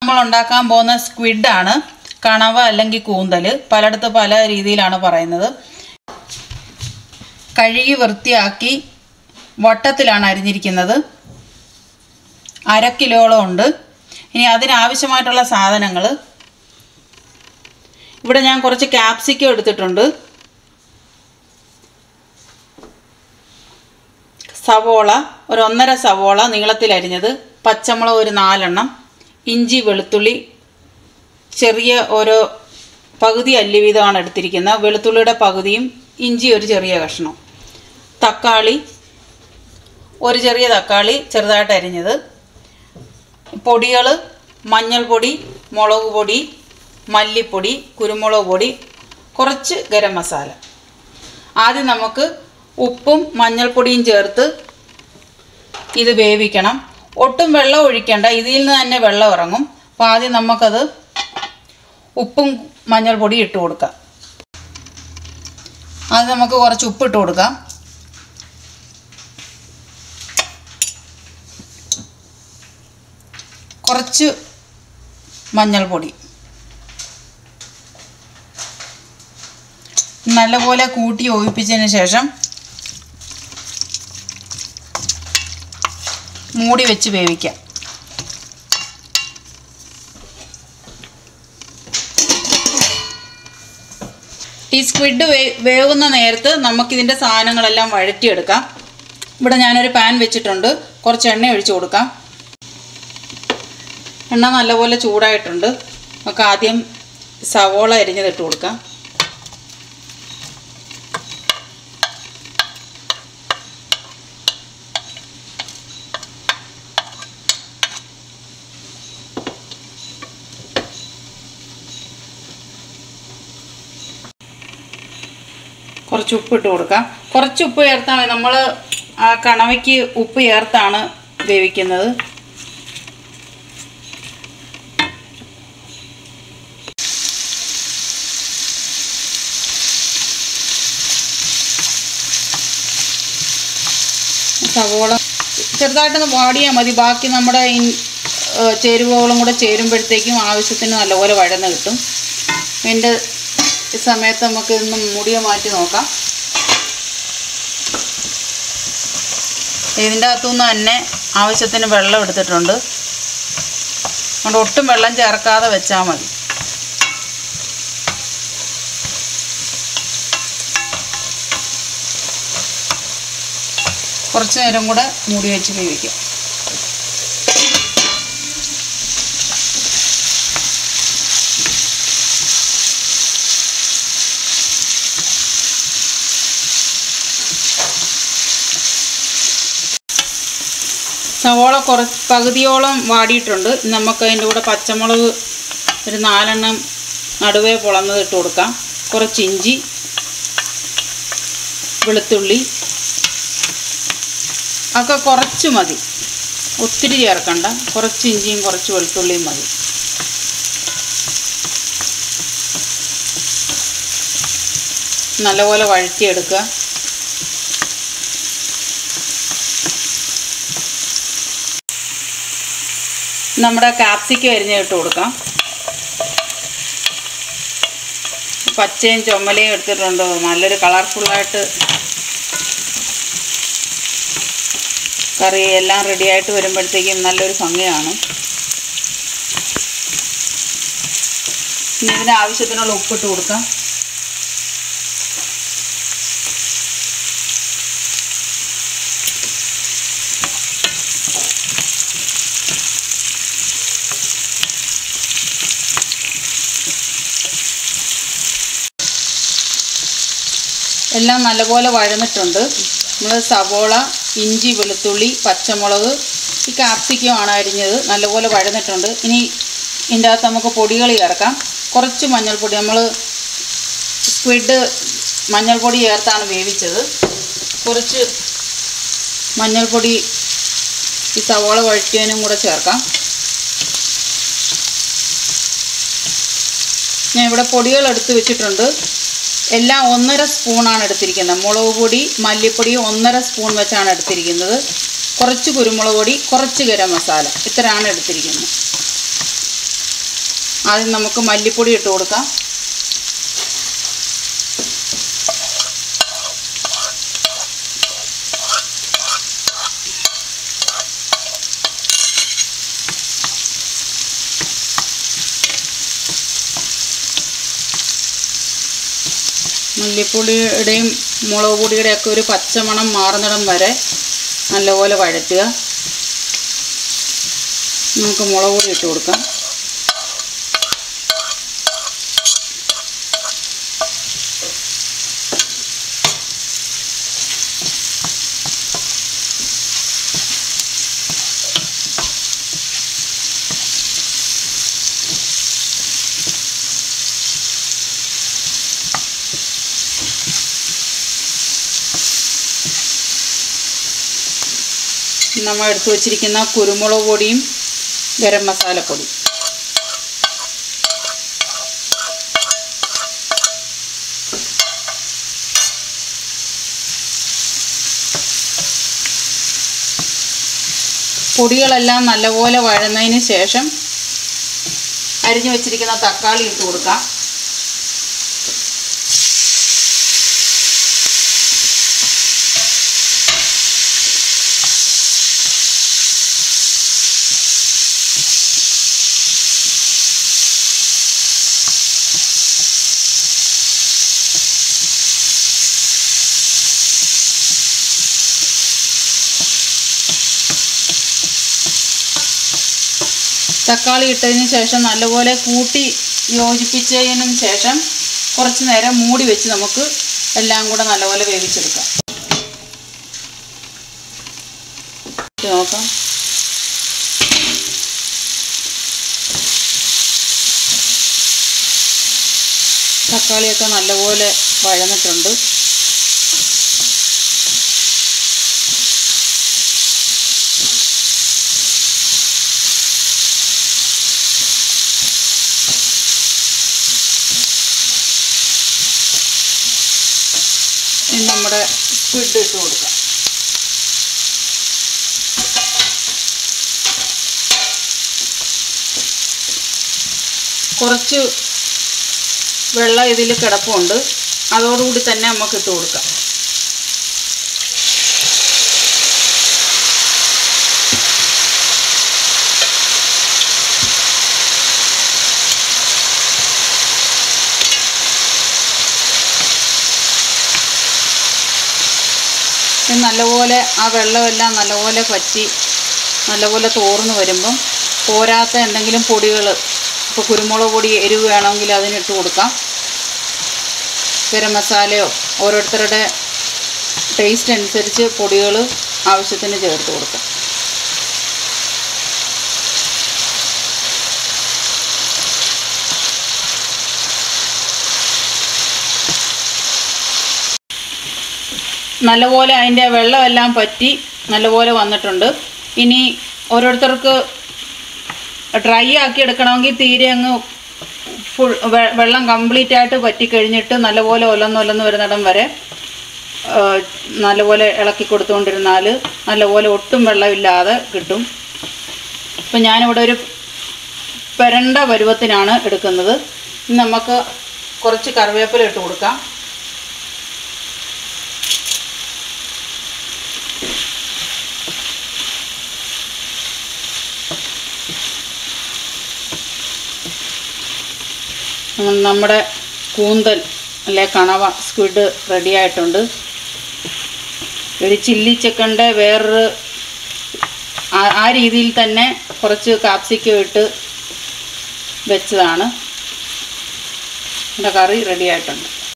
നമ്മൾ ഉണ്ടാക്കാൻ പോകുന്ന സ്ക്വിഡാണ് കണവ അല്ലെങ്കിൽ കൂന്തൽ പലയിടത്ത് പല രീതിയിലാണ് പറയുന്നത് കഴുകി വൃത്തിയാക്കി വട്ടത്തിലാണ് അരിഞ്ഞിരിക്കുന്നത് അര കിലോളം ഉണ്ട് ഇനി അതിനാവശ്യമായിട്ടുള്ള സാധനങ്ങൾ ഇവിടെ ഞാൻ കുറച്ച് ക്യാപ്സിക്കം എടുത്തിട്ടുണ്ട് സവോള ഒരു ഒന്നര സവോള നീളത്തിൽ അരിഞ്ഞത് പച്ചമുളക് ഒരു നാലെണ്ണം ഇഞ്ചി വെളുത്തുള്ളി ചെറിയ ഓരോ പകുതി അല്ലി വീതമാണ് എടുത്തിരിക്കുന്നത് വെളുത്തുള്ളിയുടെ പകുതിയും ഇഞ്ചി ഒരു ചെറിയ കഷ്ണം തക്കാളി ഒരു ചെറിയ തക്കാളി ചെറുതായിട്ട് അരിഞ്ഞത് പൊടികൾ മഞ്ഞൾപ്പൊടി മുളക് പൊടി മല്ലിപ്പൊടി കുരുമുളക് പൊടി കുറച്ച് ഗരം മസാല ആദ്യം നമുക്ക് ഉപ്പും മഞ്ഞൾപ്പൊടിയും ചേർത്ത് ഇത് വേവിക്കണം ഒട്ടും വെള്ളം ഒഴിക്കേണ്ട ഇതിൽ നിന്ന് തന്നെ വെള്ളം ഇറങ്ങും അപ്പോൾ ആദ്യം നമുക്കത് ഉപ്പും മഞ്ഞൾപ്പൊടി ഇട്ട് കൊടുക്കാം ആദ്യം നമുക്ക് കുറച്ച് ഉപ്പ് ഇട്ട് കൊടുക്കാം കുറച്ച് മഞ്ഞൾപ്പൊടി നല്ലപോലെ കൂട്ടി ഒഴിപ്പിച്ചതിന് ശേഷം മൂടി വെച്ച് വേവിക്കാം ഈ സ്ക്വിഡ് വേ വേവുന്ന നേരത്ത് നമുക്കിതിൻ്റെ സാധനങ്ങളെല്ലാം വഴറ്റിയെടുക്കാം ഇവിടെ ഞാനൊരു പാൻ വെച്ചിട്ടുണ്ട് കുറച്ച് എണ്ണ ഒഴിച്ചു കൊടുക്കാം എണ്ണ നല്ലപോലെ ചൂടായിട്ടുണ്ട് നമുക്ക് ആദ്യം സവോള അരിഞ്ഞതിട്ട് കൊടുക്കാം കുറച്ച് ഉപ്പ് ഇട്ട് കൊടുക്കാം കുറച്ച് ഉപ്പ് ചേർത്താൽ മതി നമ്മൾ ആ കണവയ്ക്ക് ഉപ്പ് ചേർത്താണ് വേവിക്കുന്നത് സവോള ചെറുതായിട്ടൊന്ന് വാടിയാൽ മതി ബാക്കി നമ്മുടെ ഈ ഏഹ്, ചേരുവകളും കൂടെ ചേരുമ്പോഴത്തേക്കും ആവശ്യത്തിന് നല്ലപോലെ വഴന്ന് കിട്ടും ഇതിൻ്റെ ഈ സമയത്ത് നമുക്ക് ഇന്ന് മുടിയെ മാറ്റി നോക്കാം ഇതിൻ്റെ അകത്തുനിന്ന് തന്നെ ആവശ്യത്തിന് വെള്ളം എടുത്തിട്ടുണ്ട് അതുകൊണ്ട് ഒട്ടും വെള്ളം ചേർക്കാതെ വെച്ചാൽ മതി കുറച്ച് നേരം കൂടെ മൂടി വെച്ച് വേവിക്കാം സവോള കുറച്ച് പകുതിയോളം വാടിയിട്ടുണ്ട് നമുക്ക് അതിൻ്റെ കൂടെ പച്ചമുളക് ഒരു നാലെണ്ണം നടുവേ പൊളന്നത് ഇട്ട് കൊടുക്കാം കുറച്ച് ഇഞ്ചി വെളുത്തുള്ളി ഒക്കെ കുറച്ച് മതി ഒത്തിരി ചേർക്കണ്ട കുറച്ച് ഇഞ്ചിയും കുറച്ച് വെളുത്തുള്ളിയും മതി നല്ലപോലെ വഴറ്റിയെടുക്കുക നമ്മുടെ കാപ്സിക്കം അരിഞ്ഞിട്ട് കൊടുക്കാം പച്ചയും ചുമലയും എടുത്തിട്ടുണ്ട് നല്ലൊരു കളർഫുള്ളായിട്ട് കറി എല്ലാം റെഡിയായിട്ട് വരുമ്പോഴത്തേക്കും നല്ലൊരു ഭംഗിയാണ് ഇനി ഇതിന് ആവശ്യത്തിനുള്ള ഉപ്പിട്ട് കൊടുക്കാം എല്ലാം നല്ലപോലെ വഴന്നിട്ടുണ്ട് നമ്മൾ സവോള ഇഞ്ചി വെളുത്തുള്ളി പച്ചമുളക് ഈ കാപ്സിക്കമാണ് അരിഞ്ഞത് നല്ലപോലെ വഴന്നിട്ടുണ്ട് ഇനി ഇതിൻ്റെ അകത്ത് നമുക്ക് പൊടികൾ ചേർക്കാം കുറച്ച് മഞ്ഞൾപ്പൊടി നമ്മൾ സ്ക്വിഡ് മഞ്ഞൾപ്പൊടി ചേർത്താണ് വേവിച്ചത് കുറച്ച് മഞ്ഞൾപ്പൊടി ഈ സവോള വഴറ്റിയതിനും കൂടെ ചേർക്കാം ഞാൻ ഇവിടെ പൊടികൾ എടുത്ത് വെച്ചിട്ടുണ്ട് എല്ലാം ഒന്നര സ്പൂണാണ് എടുത്തിരിക്കുന്നത് മുളക് പൊടി മല്ലിപ്പൊടി ഒന്നര സ്പൂൺ വെച്ചാണ് എടുത്തിരിക്കുന്നത് കുറച്ച് കുരുമുളക് പൊടി കുറച്ച് ഗരം മസാല ഇത്രയാണ് എടുത്തിരിക്കുന്നത് ആദ്യം നമുക്ക് മല്ലിപ്പൊടി ഇട്ട് കൊടുക്കാം മല്ലിപ്പൊടിയുടെയും മുളക് പൊടിയുടെയൊക്കെ ഒരു പച്ചമണം മാറുന്നിടം വരെ നല്ലപോലെ വഴറ്റുക നമുക്ക് മുളക് പൊടി ഇട്ട് കൊടുക്കാം നമ്മൾ എടുത്തു വച്ചിരിക്കുന്ന കുരുമുളക് പൊടിയും ഗരം മസാലപ്പൊടി പൊടികളെല്ലാം നല്ലപോലെ വഴന്നതിന് ശേഷം അരിഞ്ഞു വെച്ചിരിക്കുന്ന തക്കാളി ഇട്ട് കൊടുക്കാം തക്കാളി ഇട്ടതിന് ശേഷം നല്ലപോലെ കൂട്ടി യോജിപ്പിച്ചതിനും ശേഷം കുറച്ച് നേരം മൂടി വെച്ച് നമുക്ക് എല്ലാം കൂടെ നല്ലപോലെ വേവിച്ചെടുക്കാം ഇട്ട് നോക്കാം തക്കാളിയൊക്കെ നല്ലപോലെ വഴന്നിട്ടുണ്ട് ഇനി നമ്മുടെ സ്ക്വിഡ് ഇട്ട് കൊടുക്കാം കുറച്ച് വെള്ളം ഇതിൽ കിടപ്പുണ്ട് അതോടുകൂടി തന്നെ നമുക്ക് ഇട്ട് കൊടുക്കാം ഇത് നല്ലപോലെ ആ വെള്ളമെല്ലാം നല്ലപോലെ പറ്റി നല്ലപോലെ തോർന്ന് വരുമ്പം പോരാത്ത എന്തെങ്കിലും പൊടികൾ ഇപ്പോൾ കുരുമുളക് പൊടി എരിവ് വേണമെങ്കിൽ അതിനിട്ട് കൊടുക്കാം ഗരം മസാലയോ ഓരോരുത്തരുടെ ടേസ്റ്റ് അനുസരിച്ച് പൊടികൾ ആവശ്യത്തിന് ചേർത്ത് കൊടുക്കാം നല്ലപോലെ അതിൻ്റെ വെള്ളമെല്ലാം പറ്റി നല്ലപോലെ വന്നിട്ടുണ്ട് ഇനി ഓരോരുത്തർക്ക് ഡ്രൈ ആക്കി എടുക്കണമെങ്കിൽ തീരെ അങ്ങ് ഫുൾ വെള്ളം കംപ്ലീറ്റ് ആയിട്ട് പറ്റിക്കഴിഞ്ഞിട്ട് നല്ലപോലെ ഒലന്നൊലന്ന് വരുന്നിടം വരെ ആ, നല്ലപോലെ ഇളക്കി കൊടുത്തുകൊണ്ടിരുന്നാൽ നല്ലപോലെ ഒട്ടും വെള്ളമില്ലാതെ കിട്ടും ഇപ്പം ഞാനിവിടെ ഒരു പെരണ്ട പരുവത്തിനാണ് എടുക്കുന്നത് ഇനി നമുക്ക് കുറച്ച് കറിവേപ്പില ഇട്ട് കൊടുക്കാം ഉം, നമ്മുടെ കൂന്തൽ അല്ലെ കണവ സ്ക്വിഡ് റെഡി ആയിട്ടുണ്ട് ഒരു ചില്ലി ചിക്കൻ്റെ വേറൊരു ആ- ആ രീതിയിൽ തന്നെ കുറച്ച് കാപ്സിക്കം ഇട്ട് വെച്ചതാണ് എൻ്റെ കറി റെഡി ആയിട്ടുണ്ട്